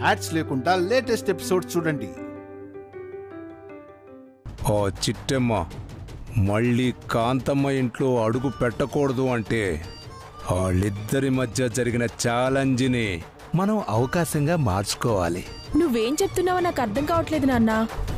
Ads లేకుండా latest episode చూడండి ఓ చిట్టమ్మ మళ్ళీ కాంతమ్మ ఇంట్లో అడుగు పెట్టకూడదు అంటే వాళ్ళిద్దరి మధ్య జరిగిన ఛాలెంజ్ని మనం అవకాశంగా మార్చుకోవాలి నువ్వేం చెప్తున్నావో నాకు అర్థం కావట్లేదు నాన్న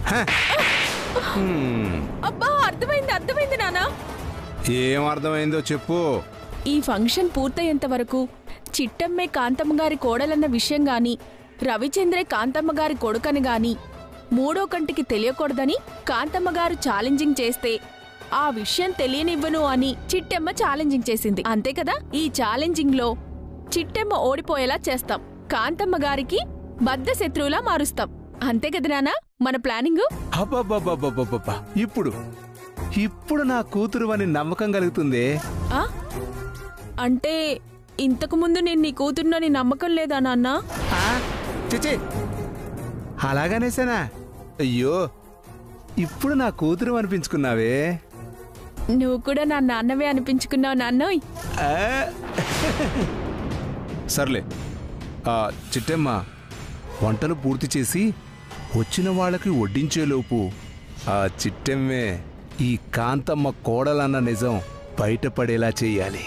హ్మ్, అబ్బా అర్థమైంది అర్థమైంది నాన్న ఏం అర్థమైందో చెప్పు ఈ ఫంక్షన్ పూర్తయ్యేంత వరకు చిట్టమ్మే కాంతమ్మ గారి కోడలన్న విషయం గాని రవిచంద్రే కాంతమ్మ గారి కొడుకని గాని మూడో కంటికి తెలియకూడదని కాంతమ్మ గారు ఛాలెంజింగ్ చేస్తే ఆ విషయం తెలియనివ్వను అని చిట్టమ్మ ఛాలెంజింగ్ చేసింది అంతే కదా ఈ ఛాలెంజింగ్ లో చిట్టమ్మ ఓడిపోయేలా చేస్తాం కాంతమ్మ గారికి బద్ద శత్రువులా మారుస్తాం అంతే కదా నాన్న మన ప్లానింగ్ అబ్బబ్బబ్బబ్బబ్బబ్బా ఇప్పుడు ఇప్పుడు నా కూతురు అని నమ్మకం కలుగుతుంది ఆ? అంటే ఇంతకు ముందు నేను నీ కూతురునని నమ్మకం లేదా నాన్న చిచి అలాగనేసానా అయ్యో ఇప్పుడు నా కూతురు అనిపించుకున్నావే నువ్వు కూడా నా నాన్నవే అనిపించుకున్నావు నాన్నోయ్ ఆ. సర్లే ఆ చిట్టమ్మ వంటలు పూర్తి చేసి వచ్చిన వాళ్ళకి వడ్డించేలోపు ఆ చిట్టమ్మే ఈ కాంతమ్మ కోడలన్న నిజం బయటపడేలా చెయ్యాలి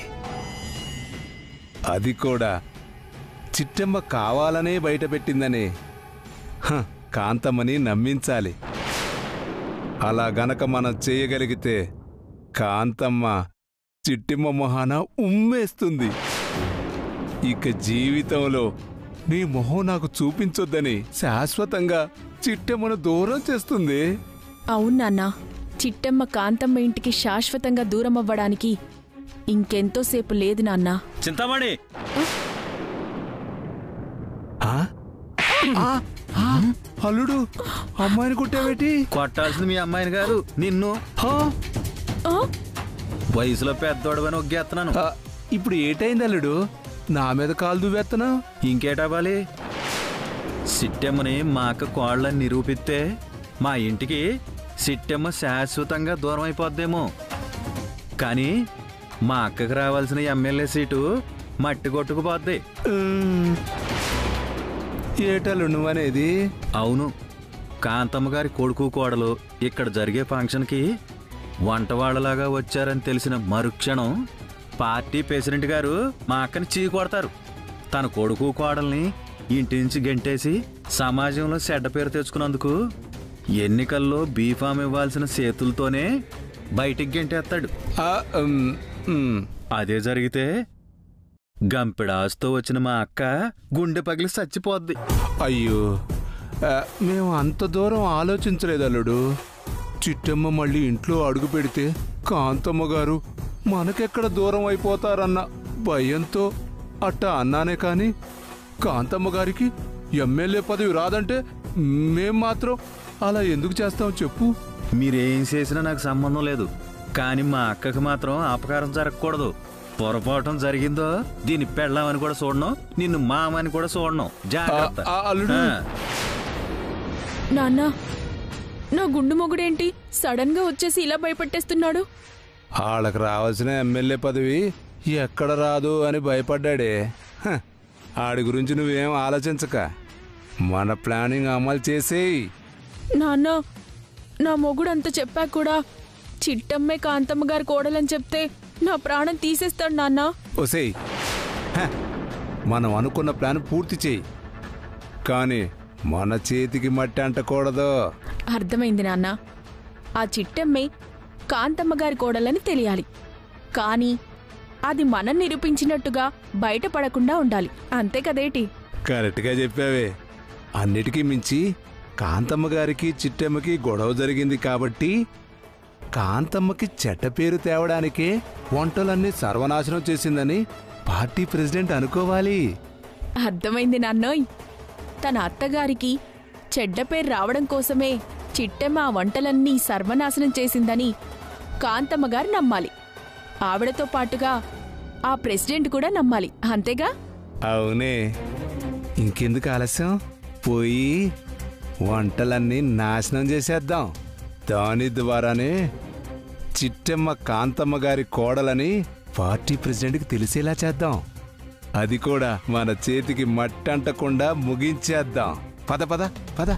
అది కూడా చిట్టమ్మ కావాలనే బయటపెట్టిందని హ, కాంతమ్మని నమ్మించాలి అలా గనక మనం చేయగలిగితే కాంతమ్మ చిట్టిమ్మ మొహాన ఉమ్మేస్తుంది ఇక జీవితంలో నీ మొహం నాకు చూపించొద్దని శాశ్వతంగా చిట్టమ్మను దూరం చేస్తుంది అవును నాన్న చిట్టమ్మ కాంతమ్మ ఇంటికి శాశ్వతంగా దూరం అవ్వడానికి ఇంకెంతోసేపు లేదు నాన్న చింతామణి ఆ? ఆ? ఆ? అల్లుడు అమ్మాయిని కొట్టావేటి కొట్టాల్సింది మీ అమ్మాయిని గారు నిన్ను ఆ? ఆ? వయసులో పెద్దోడవని ఒగ్గేస్తున్నాను ఆ, ఇప్పుడు ఏటైంది అల్లుడు నా మీద కాలు దువ్వేత్తనా ఇంకేటవ్వాలి సిట్టెమ్మని మా అక్క కోళ్ళని నిరూపిస్తే మా ఇంటికి సిట్టెమ్మ శాశ్వతంగా దూరం అయిపోద్దేమో కానీ మా అక్కకి రావాల్సిన ఎమ్మెల్యే సీటు మట్టి కొట్టుకుపోద్ది ఉమ్. ఏటల్లుడు నువ్వనేది అవును కాంతమ్మ గారి కొడుకు కోడలు ఇక్కడ జరిగే ఫంక్షన్కి వంటవాళ్ళలాగా వచ్చారని తెలిసిన మరుక్షణం పార్టీ ప్రెసిడెంట్ గారు మా అక్కని చీ కొడతారు తన కొడుకు కోడల్ని ఇంటి నుంచి గెంటేసి సమాజంలో చెడ్డ పేరు తెచ్చుకున్నందుకు ఎన్నికల్లో బీఫామ్ ఇవ్వాల్సిన చేతులతోనే బయటికి గెంటేస్తాడు ఆ, ఉమ్, ఉమ్. అదే జరిగితే గంపెడాస్తో వచ్చిన మా అక్క గుండె పగిలి చచ్చిపోద్ది అయ్యో ఆ, మేము అంత దూరం ఆలోచించలేదు అల్లుడు చిట్టమ్మ మళ్ళీ ఇంట్లో అడుగు పెడితే కాంతమ్మ గారు మనకెక్కడ దూరం అయిపోతారన్న భయంతో అట్ట అన్నానే కాని కాంతమ్మ గారికి ఎమ్మెల్యే పదవి రాదంటే మేం మాత్రం అలా ఎందుకు చేస్తాం చెప్పు మీరేం చేసినా నాకు సంబంధం లేదు కానీ మా అక్కకి మాత్రం అపకారం జరగకూడదు పొరపాఠం జరిగిందో దీన్ని పెళ్ళామని కూడా చూడను నిన్ను మామని కూడా చూడను జాగ్రత్త ఆ, ఆ, అల్లుడు. ఆ, నాన్న నా గుండు మొగుడేంటి సడన్ గా వచ్చేసి ఇలా భయపెట్టేస్తున్నాడు వాళ్ళకి రావాల్సిన ఎమ్మెల్యే పదవి ఎక్కడ రాదు అని భయపడ్డాడే హ, ఆడి గురించి నువ్వేం ఆలోచించక మన ప్లానింగ్ అమలు చేసేయి నాన్న నా మొగుడు అంత చెప్పాక కూడా చిట్టమ్మే కాంతమ్మ గారి కోడలని చెప్తే నా ప్రాణం తీసేస్తాడు నాన్న ఒసేయ్ హ, మనం అనుకున్న ప్లాన్ పూర్తి చేయి కానీ మన చేతికి మట్టి అంటకూడదు అర్థమైంది నాన్న ఆ చిట్టమ్మే కాంతమ్మ గారి కోడలని తెలియాలి కానీ అది మనం నిరూపించినట్టుగా బయటపడకుండా ఉండాలి అంతే కదేటి కరెక్ట్గా చెప్పావే అన్నిటికీ మించి కాంతమ్మ గారికి చిట్టమ్మకి గొడవ జరిగింది కాబట్టి కాంతమ్మకి చెడ్డ పేరు తేవడానికే వంటలన్నీ సర్వనాశనం చేసిందని పార్టీ ప్రెసిడెంట్ అనుకోవాలి అర్థమైంది నాన్నోయ్ తన అత్తగారికి చెడ్డ పేరు రావడం కోసమే చిట్టమ్మ ఆ వంటలన్నీ సర్వనాశనం చేసిందని కాంతమ్మ గారు నమ్మాలి ఆవిడతో పాటుగా ఆ ప్రెసిడెంట్ కూడా నమ్మాలి అంతేగా అవునే ఇంకెందుకు ఆలస్యం పోయి వంటలన్నీ నాశనం చేసేద్దాం దాని ద్వారానే చిట్టమ్మ కాంతమ్మ గారి కోడలని పార్టీ ప్రెసిడెంట్కి తెలిసేలా చేద్దాం అది కూడా మన చేతికి మట్టంటకుండా ముగించేద్దాం పద పద పద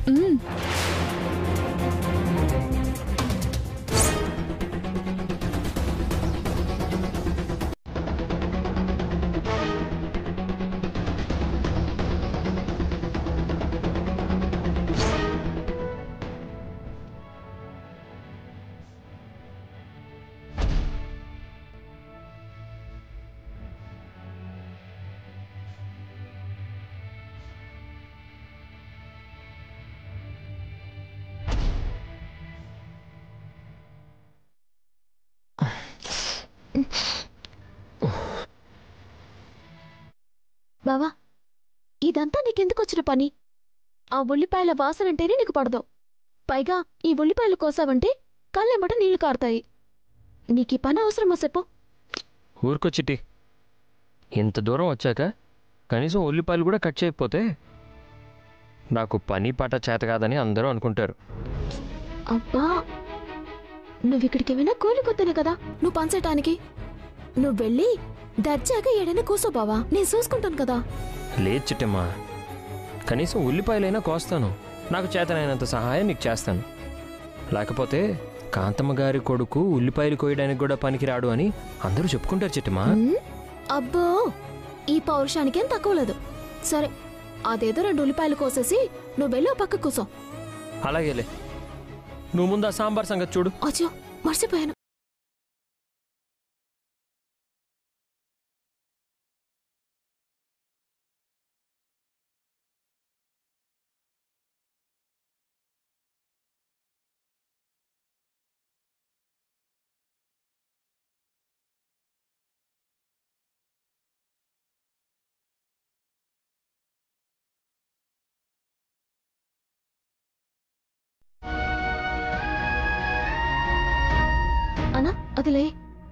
బావా ఇదంతా నీకెందుకు వచ్చిన పని ఆ ఉల్లిపాయల వాసన అంటేనే నీకు పడదు పైగా ఈ ఉల్లిపాయలు కోసావంటే కళ్ళెమ్మట నీళ్లు కారుతాయి నీకు ఈ పని అవసరమా చెప్పు ఊరుకో చిట్టి ఇంత దూరం వచ్చాక కనీసం ఉల్లిపాయలు కూడా కట్ చేయకపోతే నాకు పని పాట చేత కాదని అందరూ అనుకుంటారు అబ్బా నువ్వు ఇక్కడికి ఏమైనా కూలి కొత్తనే కదా నువ్వు పంచటానికి నువ్వు వెళ్ళి దర్జాగా ఏడైనా కూసో బావా నేను చూసుకుంటాను కదా లేదు చిట్టమ్మా కనీసం ఉల్లిపాయలైనా కోస్తాను నాకు చేతనైనంత సహాయం నీకు చేస్తాను లేకపోతే కాంతమ్మ గారి కొడుకు ఉల్లిపాయలు కోయడానికి కూడా పనికిరాడు అని అందరూ చెప్పుకుంటారు చిట్టమ్మా ఉమ్, అబ్బో ఈ పౌరుషానికేం తక్కువ లేదు సరే అదేదో రెండు ఉల్లిపాయలు కోసేసి నువ్వు వెళ్ళి ఓ పక్క కూసో అలాగేలే నువ్వు ముందు ఆ సాంబార్ సంగతి చూడు అచ్చో మర్చిపోయాను అన్నా అదిలే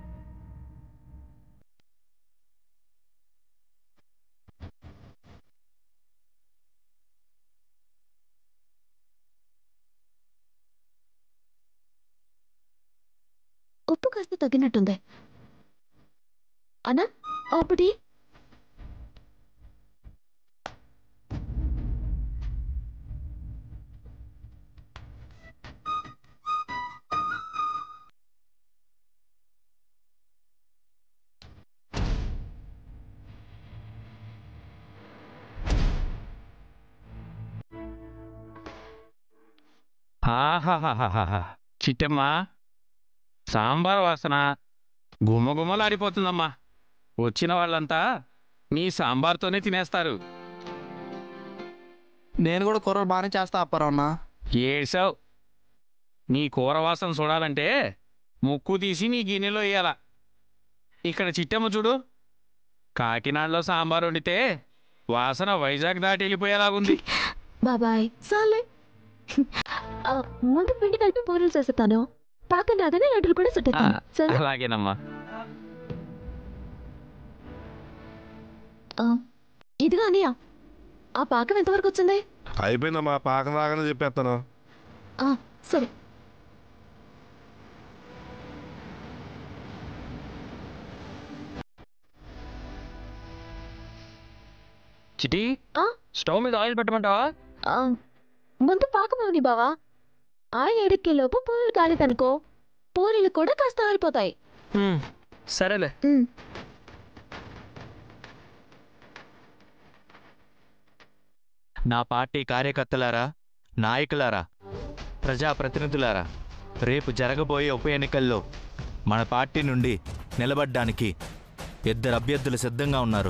ఉప్పు కాస్త తగ్గినట్టుంది అన్నా ఒకటి ఆహాహాహాహా చిట్టమ్మా సాంబార్ వాసన గుమ్మగుమ్మలాడిపోతుందమ్మా వచ్చిన వాళ్ళంతా నీ సాంబార్తోనే తినేస్తారు నేను కూడా కూరలు బాగానే చేస్తా అప్పారన్న ఏడ్సావు నీ కూర వాసన చూడాలంటే ముక్కు తీసి నీ గిన్నెలో వేయాల ఇక్కడ చిట్టమ్మ చూడు కాకినాడలో సాంబార్ వండితే వాసన వైజాగ్ దాటి వెళ్ళిపోయేలాగుంది బాబాయ్ సాలే ఆ, ముందు పిండి కలిపి పూరీలు చేస్తాను పక్కన అదనే లడ్డులు కూడా చుట్టేస్తాను సరే అలాగేనమ్మా ఆ, ఇదిగో అనియా ఆ పాకం ఎంతవరకు వచ్చింది అయిపోయిందమ్మా పాకం రాగానే చెప్పేస్తాను ఆ, సరే చిటి ఆ? స్టవ్ మీద ఆయిల్ పెట్టమంటావా ఆ, ముందు పాకం అవని బావా ఆయిల్ ఎడిక్కేలోపు పూరీలు కాలేదనుకో పూరీలు కూడా కాస్త ఆరిపోతాయి హ్మ్, సరేలే ఉమ్. నా పార్టీ కార్యకర్తలారా నాయకులారా ప్రజాప్రతినిధులారా రేపు జరగబోయే ఉప ఎన్నికల్లో మన పార్టీ నుండి నిలబడ్డానికి ఇద్దరు అభ్యర్థులు సిద్ధంగా ఉన్నారు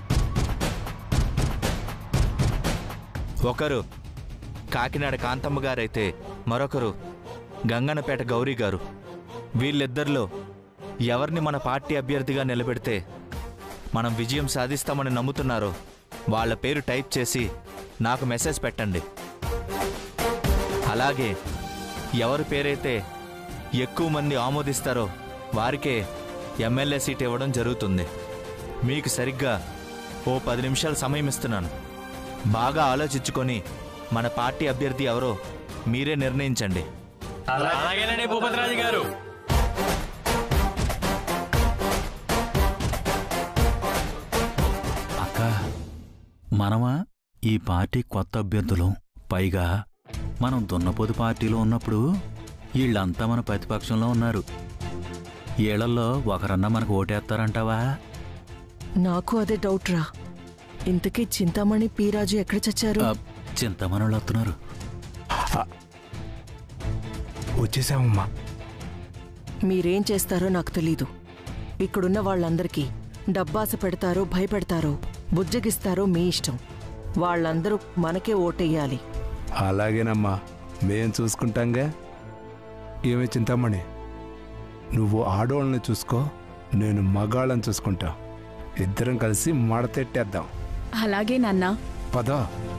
ఒకరు కాకినాడ కాంతమ్మ గారైతే మరొకరు గంగన్నపేట గౌరీ గారు వీళ్ళిద్దరిలో ఎవరిని మన పార్టీ అభ్యర్థిగా నిలబెడితే మనం విజయం సాధిస్తామని నమ్ముతున్నారో వాళ్ళ పేరు టైప్ చేసి నాకు మెసేజ్ పెట్టండి అలాగే ఎవరి పేరైతే ఎక్కువ మంది ఆమోదిస్తారో వారికే ఎమ్మెల్యే సీట్ ఇవ్వడం జరుగుతుంది మీకు సరిగ్గా ఓ పది నిమిషాలు సమయం ఇస్తున్నాను బాగా ఆలోచించుకొని మన పార్టీ అభ్యర్థి ఎవరో మీరే నిర్ణయించండి అలాగేనండి భూపతిరాజు గారు మనమా ఈ పార్టీ కొత్త అభ్యర్థులం పైగా మనం దున్నపోతు పార్టీలో ఉన్నప్పుడు వీళ్ళంతా మన ప్రతిపక్షంలో ఉన్నారు ఏళ్లలో ఒకరన్నా మనకు ఓటేస్తారంటావా నాకు అదే డౌట్ రా ఇంతకీ చింతామణి పీరాజు ఎక్కడ చచ్చారు ఆ, చింతమనులు వస్తున్నారు వచ్చేసామమ్మా మీరేం చేస్తారో నాకు తెలీదు ఇక్కడున్న వాళ్ళందరికీ డబ్బాస పెడతారో భయపెడతారో బుజ్జగిస్తారో మీ ఇష్టం వాళ్ళందరూ మనకే ఓటెయ్యాలి అలాగేనమ్మా మేం చూసుకుంటాంగా ఏమే చింతామణి నువ్వు ఆడోళ్ళని చూసుకో నేను మగాళ్ళని చూసుకుంటా ఇద్దరం కలిసి మడతెట్టేద్దాం అలాగే నాన్నా పద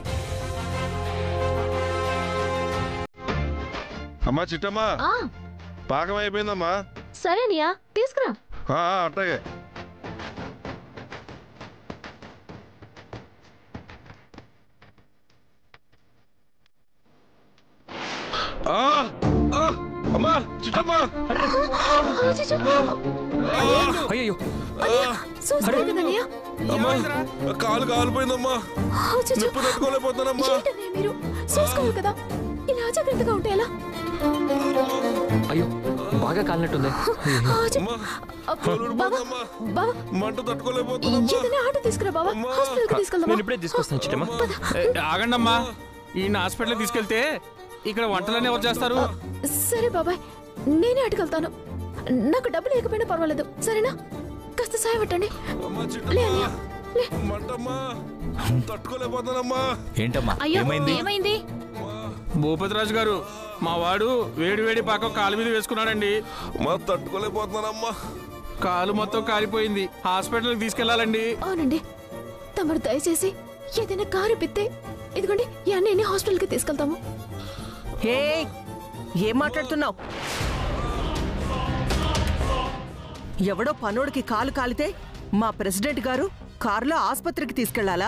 అమ్మా చిట్టమ్మా ఆ, పాకం అయిపోయిందమ్మా సరే అనియా తీసుకురా ఆ, ఆ, అట్టాగే ఆ, ఆ, అమ్మా చిట్టమ్మా అయ్యో చూసుకో కదనియా అమ్మా కాలు కాలిపోయిందమ్మా అచ్చచ్చో. నొప్పి తట్టుకోలేకపోతున్నానమ్మా ఏంటన్నయ్య మీరు చూసుకోవాలి కదా ఇలా అజాగ్రత్తగా ఉంటే ఎలా అయ్యో బాగా కాలినట్టుంది ఆ, చెప్- అమ్మా అబ్బ, కాలు బావా ఊడిపోతుందమ్మా. బావా మంట తట్టుకోలేకపోతున్నామ్మా ఏదైనా ఆటో తీసుకురా బావా అమ్మా. హాస్పిటల్కి తీసుకెళ్దామా నేను ఇప్పుడే తీసుకొస్తాను చిట్టమ్మా ఆగండమ్మా ఈయన హాస్పిటల్కి తీసుకెళ్తే ఇక్కడ వంటలన్నీ ఎవరు చేస్తారు సరే బాబాయ్ నేనే అటుకెళ్తాను నాకు డబ్బు లేకపోయినా పర్వాలేదు సరేనా కాస్త సాయం పెట్టండి అమ్మా లే అన్నయ్య చిట్టమ్మా లే మంటమ్మా తట్టుకోలేకపోతున్నానమ్మా ఏంటమ్మా అయ్యో ఏమైంది ఏమైంది భూపతిరాజు గారు మా వాడు వేడి వేడి పాకం కాలు మీద వేసుకున్నాడండి మా తట్టుకోలేకపోతున్నానమ్మా కాలు మొత్తం కాలిపోయింది హాస్పిటల్కి తీసుకెళ్లాలండి అవునండి తమరు దయచేసి ఏదైనా కారు పిత్తే ఇదిగోండి ఈ అన్నయ్యని హాస్పిటల్కి తీసుకెళ్తాము హే ఏం మాట్లాడుతున్నావు ఎవడో పనోడికి కాలు కాలితే మా ప్రెసిడెంట్ గారు కారులో ఆసుపత్రికి తీసుకెళ్లాలా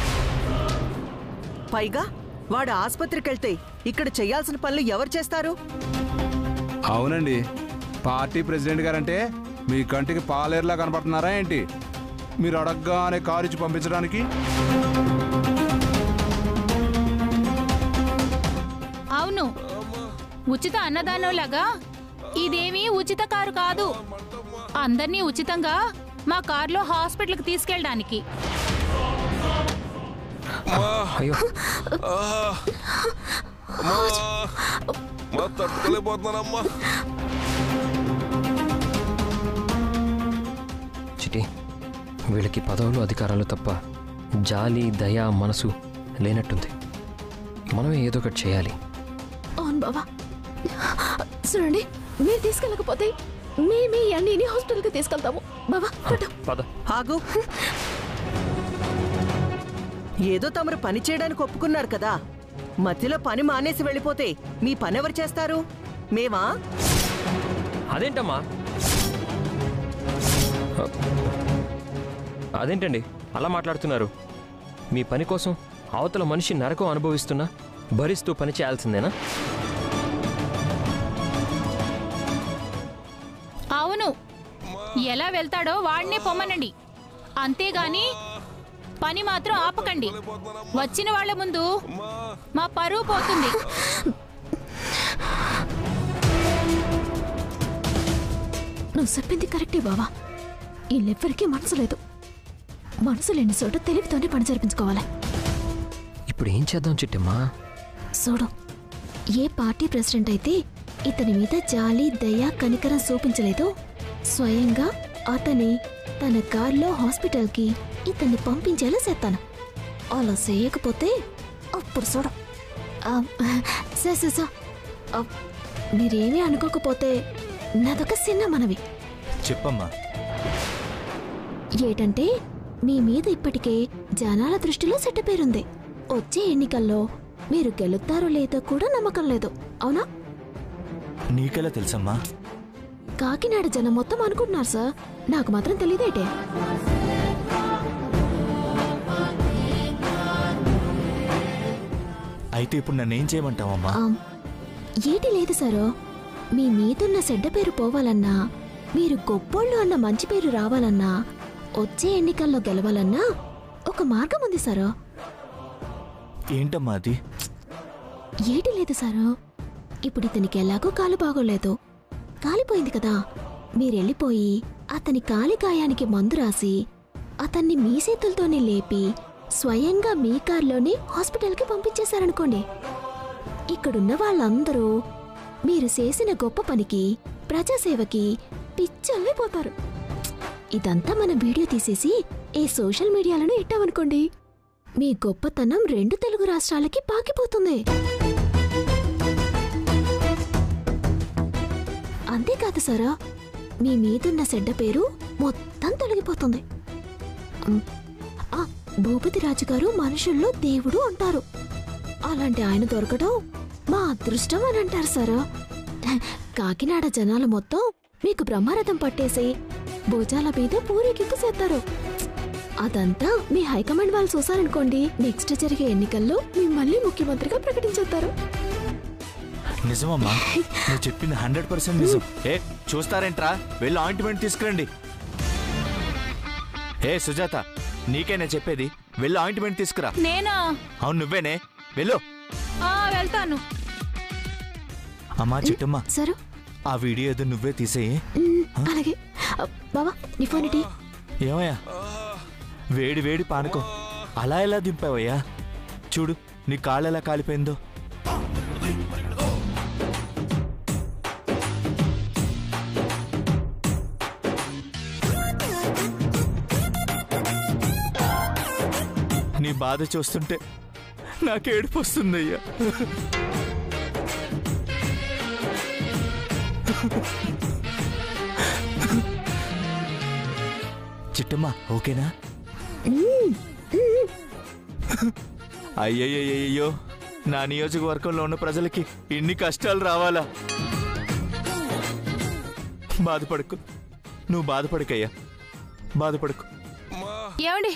పైగా వాడు ఆసుపత్రికి వెళ్తే ఇక్కడ చేయాల్సిన పనులు ఎవరు చేస్తారు అవునండి పార్టీ ప్రెసిడెంట్ గారంటే మీ కంటికి పాలేరులా కనపడుతున్నారా ఏంటి మీరు అడగ్గానే కారు ఇచ్చి పంపించడానికి అవును ఉచిత అన్నదానంలాగా ఇదేమీ ఉచిత కారు కాదు అందర్నీ ఉచితంగా మా కారులో హాస్పిటల్కి తీసుకెళ్ళడానికి అయ్యో ఆ, అమ్మా మా తట్టుకోలేకపోతున్నానమ్మా చిటి వీళ్ళకి పదవులు అధికారాలు తప్ప జాలి దయ మనసు లేనట్టుంది మనమే ఏదో ఒకటి చేయాలి అవును బావా చూడండి మీరు తీసుకెళ్ళకపోతే మేమే ఈ అన్నయ్యని హాస్పిటల్కి తీసుకెళ్తాము బావా పట్టు పద ఆగు ఏదో తమరు పని చేయడానికి ఒప్పుకున్నారు కదా మధ్యలో పని మానేసి వెళ్ళిపోతే మీ పని ఎవరు చేస్తారు మేమా అదేంటమ్మా అదేంటండి అలా మాట్లాడుతున్నారు మీ పని కోసం అవతల మనిషి నరకం అనుభవిస్తున్నా భరిస్తూ పని చేయాల్సిందేనా అవును ఎలా వెళ్తాడో వాడినే పొమ్మనండి అంతేగాని పని మాత్రం ఆపకండి వచ్చిన వాళ్ళ ముందు మా పరువు పోతుంది నువ్వు చెప్పింది కరెక్టే బావా వీళ్ళెవ్వరికీ మనసు లేదు మనసు లేని చోట తెలివితోనే పని జరిపించుకోవాలి ఇప్పుడు ఏం చేద్దాం చిట్టమ్మా చూడు ఏ పార్టీ ప్రెసిడెంట్ అయితే ఇతని మీద జాలి దయ కనికరం చూపించలేదో స్వయంగా అతని తన కారులో హాస్పిటల్కి ఇతన్ని పంపించేలా చేస్తాను అలా చేయకపోతే అప్పుడు చూడు ఆ, సరే సరే సరే. ఆ, మీరేమీ అనుకోకపోతే నాదొక చిన్న మనవి చెప్పమ్మా ఏటంటే మీ మీద ఇప్పటికే జనాల దృష్టిలో చెడ్డ పేరుంది వచ్చే ఎన్నికల్లో మీరు గెలుస్తారో లేదో కూడా నమ్మకం లేదు అవునా నీకెలా తెలుసమ్మా కాకినాడ జనం మొత్తం అనుకుంటున్నారు సార్ నాకు మాత్రం తెలియదేటే అయితే ఇప్పుడు నన్నేం చేయమంటావమ్మా ఆమ్, ఏటి లేదు సారో మీ మీదున్న చెడ్డ పేరు పోవాలన్నా మీరు గొప్పోళ్ళు అన్న మంచి పేరు రావాలన్నా వచ్చే ఎన్నికల్లో గెలవాలన్నా ఒక మార్గం ఉంది సారో ఏంటమ్మా అది ఏటి లేదు సారు ఇప్పుడు ఇతనికి ఎలాగో కాలు బాగోలేదు కాలిపోయింది కదా మీరెళ్ళిపోయి అతని కాలి గాయానికి మందు రాసి అతన్ని మీ చేతులతోనే లేపి స్వయంగా మీ కార్లోనే హాస్పిటల్కి పంపించేశారనుకోండి ఇక్కడున్న వాళ్ళందరూ మీరు చేసిన గొప్ప పనికి ప్రజాసేవకి పిచ్చల్లైపోతారు ఇదంతా మనం వీడియో తీసేసి ఏ సోషల్ మీడియాలను ఇట్టామనుకోండి మీ గొప్పతనం రెండు తెలుగు రాష్ట్రాలకి పాకిపోతుంది అంతేకాదు సారా మీ మీదున్న సెడ్డ పేరు మొత్తం తొలగిపోతుంది ఉమ్, ఆ భూపతి రాజు గారు మనుషుల్లో దేవుడు అంటారు అలాంటి ఆయన దొరకడం మా అదృష్టం అని అంటారు సారా కాకినాడ జనాలు మొత్తం మీకు బ్రహ్మరథం పట్టేసి భుజాల మీద పూరేకింపు చేస్తారు అదంతా మీ హైకమాండ్ వాళ్ళు చూసారనుకోండి నెక్స్ట్ జరిగే ఎన్నికల్లో మిమ్మల్ని ముఖ్యమంత్రిగా ప్రకటించేస్తారు నిజమమ్మా నువ్వు చెప్పింది హండ్రెడ్ పర్సెంట్ నిజం ఏ చూస్తారేంట్రా వెళ్ళి ఆయింట్మెంట్ తీసుకురండి ఏ సుజాత నీకేనే చెప్పేది వెళ్ళి ఆయింట్మెంట్ తీసుకురా నేనా అవును నువ్వేనే వెళ్ళు ఆ, వెళ్తాను అమ్మా చిట్టమ్మా సరు ఆ వీడియో ఏదో నువ్వే తీసేయి ఉమ్, అలాగే అ, బావా నీ ఫోన్ ఇటీ ఏమయ్యా వేడి వేడి పానకం అలా ఎలా దింపావయ్యా చూడు నీ కాళ్ళు ఎలా కాలిపోయిందో నీ బాధ చూస్తుంటే నాకు ఏడుపు వస్తుందయ్యా చిట్టమ్మా ఓకేనా అయ్యయ్యయ్యో నా నియోజకవర్గంలో ఉన్న ప్రజలకి ఇన్ని కష్టాలు రావాలా బాధపడకు నువ్వు బాధపడకయ్యా బాధపడకు ఏమండి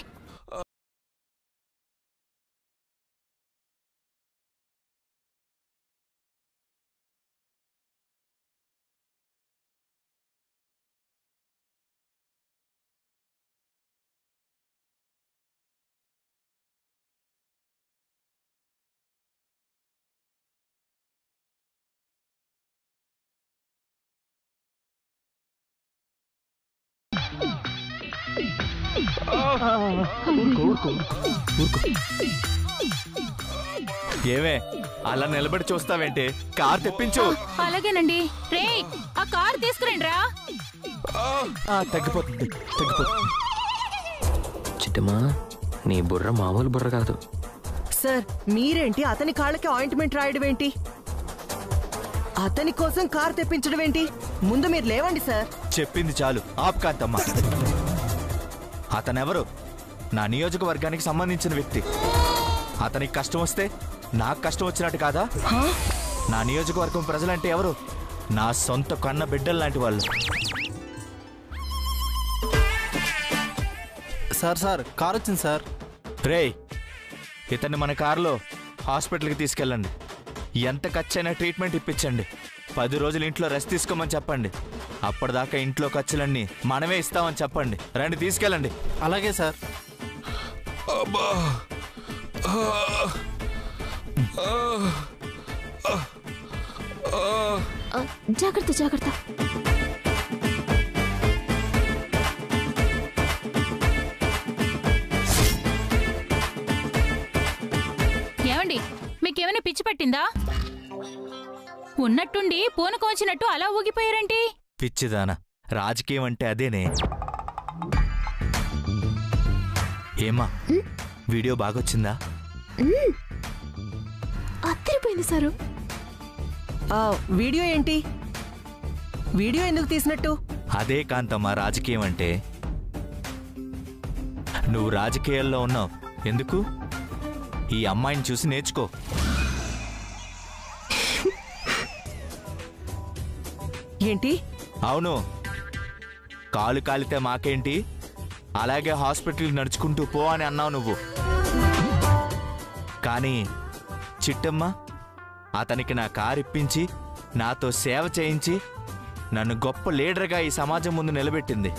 ఏమే అలా నిలబడి చూస్తావేంటి కార్ తెప్పించు అలాగేనండి రే ఆ కారు తీసుకురండి రా ఆ, తగ్గిపోతుంది తగ్గిపోతుంది చిట్టమ్మా నీ బుర్ర మామూలు బుర్ర కాదు సార్ మీరేంటి అతని కాళ్ళకి ఆయింట్మెంట్ రాయడం ఏంటి అతని కోసం కార్ తెప్పించడం ఏంటి ముందు మీరు లేవండి సార్ చెప్పింది చాలు ఆప్ కాంతమ్మ అతనెవరు నా నియోజకవర్గానికి సంబంధించిన వ్యక్తి అతనికి కష్టం వస్తే నాకు కష్టం వచ్చినట్టు కాదా నా నియోజకవర్గం ప్రజలంటే ఎవరు నా సొంత కన్న బిడ్డలు లాంటి వాళ్ళు సార్ సార్ కార్ వచ్చింది సార్ రేయ్ ఇతన్ని మన కారులో హాస్పిటల్కి తీసుకెళ్ళండి ఎంత ఖర్చైనా ట్రీట్మెంట్ ఇప్పించండి పది రోజులు ఇంట్లో రెస్ట్ తీసుకోమని చెప్పండి అప్పటిదాకా ఇంట్లో ఖర్చులన్నీ మనమే ఇస్తామని చెప్పండి రండి తీసుకెళ్ళండి అలాగే సార్ అబ్బా ఆ. ఆ. ఆ. ఆ. ఆ, జాగ్రత్త జాగ్రత్త ఏమండి మీకేమైనా పిచ్చి పట్టిందా ఉన్నట్టుండి పూనకోచినట్టు అలా ఊగిపోయారేంటి పిచ్చిదానా రాజకీయం అంటే అదేనే ఏమా వీడియో బాగొచ్చిందా ఉమ్. అద్దరిపోయింది సారు ఆ, వీడియో ఏంటి వీడియో ఎందుకు తీసినట్టు అదే కాంతమ్మా రాజకీయం అంటే నువ్వు రాజకీయాల్లో ఉన్నావు ఎందుకు ఈ అమ్మాయిని చూసి నేర్చుకో ఏంటి అవును కాలు కాలితే మాకేంటి అలాగే హాస్పిటల్కి నడుచుకుంటూ పో అని అన్నావు నువ్వు కానీ చిట్టమ్మ అతనికి నా కారు ఇప్పించి నాతో సేవ చేయించి నన్ను గొప్ప లీడర్గా ఈ సమాజం ముందు నిలబెట్టింది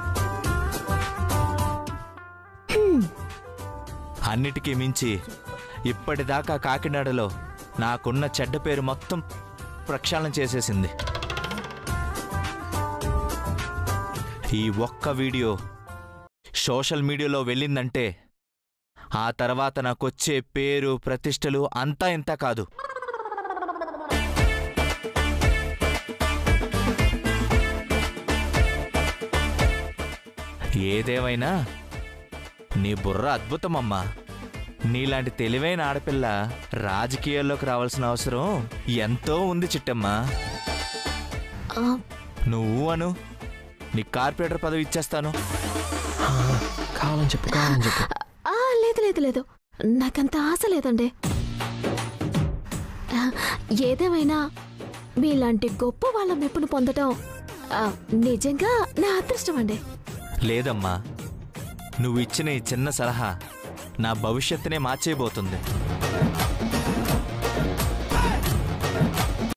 అన్నిటికీ మించి ఇప్పటిదాకా కాకినాడలో నాకున్న చెడ్డ పేరు మొత్తం ప్రక్షాళన చేసేసింది ఈ ఒక్క వీడియో సోషల్ మీడియాలో వెళ్ళిందంటే ఆ తర్వాత నాకొచ్చే పేరు ప్రతిష్టలు అంతా ఇంత కాదు ఏదేమైనా నీ బుర్ర అద్భుతమమ్మా నీలాంటి తెలివైన ఆడపిల్ల రాజకీయాల్లోకి రావాల్సిన అవసరం ఎంతో ఉంది చిట్టమ్మా ఆ, నువ్వు అను నీ కార్పొరేటర్ పదవి ఇచ్చేస్తాను కావాలని చెప్పు కావాలని చెప్పు ఆ, లేదు లేదు లేదు నాకంత ఆశ లేదండి ఆ, ఏదేమైనా మీలాంటి గొప్ప వాళ్ళ మెప్పును పొందటం ఆ, నిజంగా నా అదృష్టం అండి లేదమ్మా నువ్వు ఇచ్చిన ఈ చిన్న సలహా నా భవిష్యత్తునే మార్చేయబోతుంది